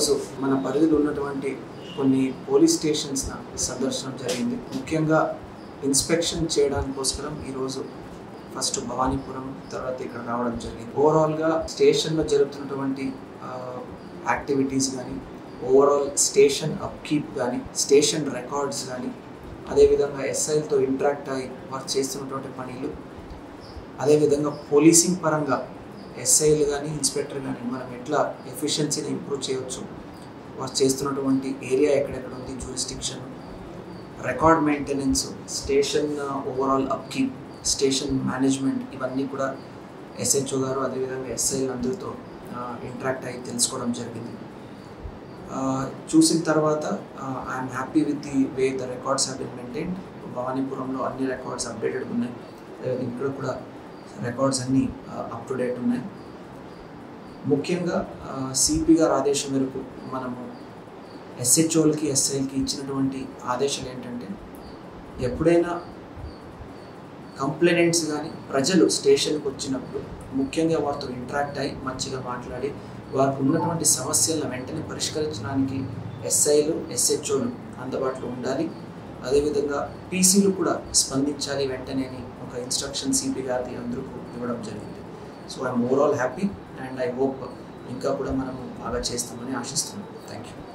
ఈరోజు మన పరిధిలో ఉన్నటువంటి కొన్ని పోలీస్ స్టేషన్స్ సందర్శనం జరిగింది ముఖ్యంగా ఇన్స్పెక్షన్ చేయడానికోస్కరం ఈరోజు ఫస్ట్ భవానీపురం తర్వాత ఇక్కడ రావడం జరిగింది ఓవరాల్గా స్టేషన్లో జరుగుతున్నటువంటి యాక్టివిటీస్ కానీ ఓవరాల్ స్టేషన్ అప్కీప్ కానీ స్టేషన్ రికార్డ్స్ కానీ అదేవిధంగా ఎస్ఐలతో ఇంటరాక్ట్ అయ్యి వారు చేస్తున్నటువంటి పనులు అదేవిధంగా పోలీసింగ్ పరంగా ఎస్ఐలు కానీ ఇన్స్పెక్టర్ కానీ మనం ఎట్లా ఎఫిషియన్సీని ఇంప్రూవ్ చేయవచ్చు వారు చేస్తున్నటువంటి ఏరియా ఎక్కడెక్కడ ఉంది jurisdiction record maintenance station overall upkeep station management ఇవన్నీ కూడా ఎస్హెచ్ఓ గారు అదేవిధంగా ఎస్ఐలు అందరితో ఇంటరాక్ట్ అయ్యి తెలుసుకోవడం జరిగింది చూసిన తర్వాత I'm happy with the way the records have been maintain భవానీపురంలో అన్ని రికార్డ్స్ అప్డేటెడ్ ఉన్నాయి ఇక్కడ కూడా రికార్డ్స్ అన్నీ అప్ టు డేట్ ఉన్నాయి ముఖ్యంగా సిపి గారి ఆదేశం మేరకు మనము ఎస్హెచ్ఓలకి ఎస్ఐలకి ఇచ్చినటువంటి ఆదేశాలు ఏంటంటే ఎప్పుడైనా కంప్లైనెంట్స్ కానీ ప్రజలు స్టేషన్కి వచ్చినప్పుడు ముఖ్యంగా వారితో ఇంటరాక్ట్ అయ్యి మంచిగా మాట్లాడి వారికి ఉన్నటువంటి సమస్యలను వెంటనే పరిష్కరించడానికి ఎస్ఐలు ఎస్హెచ్ఓలు అందుబాటులో ఉండాలి అదేవిధంగా పీసీలు కూడా స్పందించాలి వెంటనే అని ఒక ఇన్స్ట్రక్షన్ సిపి గారిది అందరికీ ఇవ్వడం జరిగింది so I'm overall happy and I hope ఇంకా కూడా మనము బాగా చేస్తామని ఆశిస్తున్నాను థ్యాంక్ యూ